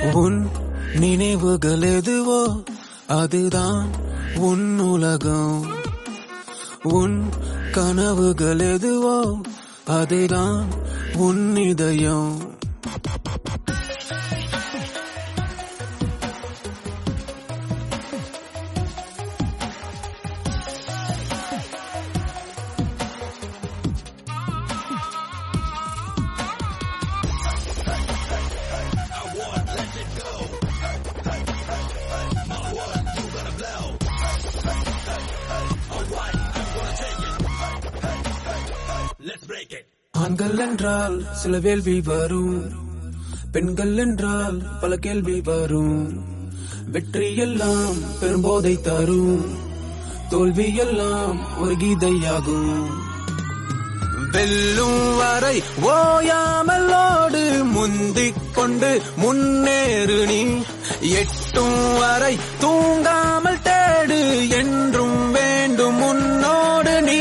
உன் நினைவுகள் எதுவோ அதுதான் உன் உலகம் உன் கனவுகள் எதுவோ அதுதான் உன் இதயம் ஆண்கள் என்றால் சில வேள்வி வரும் பெண்கள் என்றால் பல கேள்வி வரும் வெற்றி எல்லாம் பெரும்போதை தரும் தோல்வி எல்லாம் ஒரு கீதையாகும் வெல்லும் வரை ஓயாமலோடு முந்திக் கொண்டு முன்னேறு நீ எட்டும் வரை தூங்காமல் தேடு என்றும் வேண்டும் முன்னோடு நீ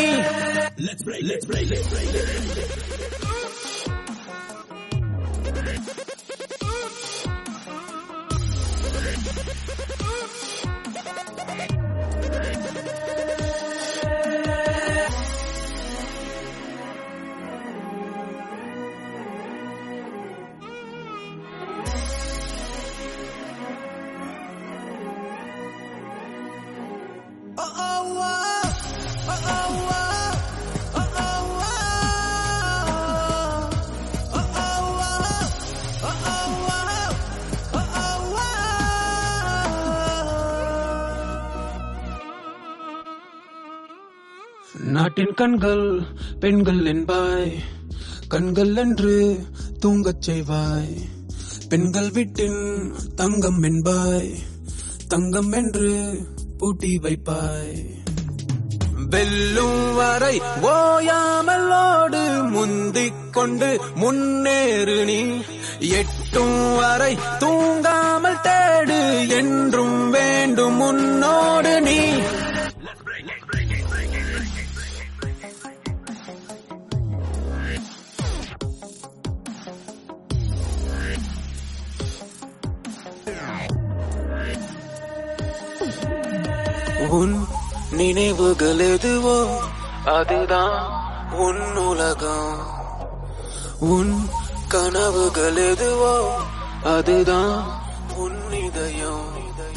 நாட்டின் கண்கள் பெண்கள் என்பாய் கண்கள் என்று தூங்கச் செய்வாய் பெண்கள் வீட்டின் தங்கம் என்பாய் தங்கம் என்று பூட்டி வைப்பாய் வெல்லும் வரை ஓயாமலோடு முந்திக் கொண்டு முன்னேறு நீ எட்டும் வரை தூங்காமல் தேடு என்றும் வேண்டும் முன்னோடு நீ உன் நினைவுகள் எதுவோ அதுதான் உன் உலகம் உன் கனவுகள் எதுவோ அதுதான் உன் இதயம்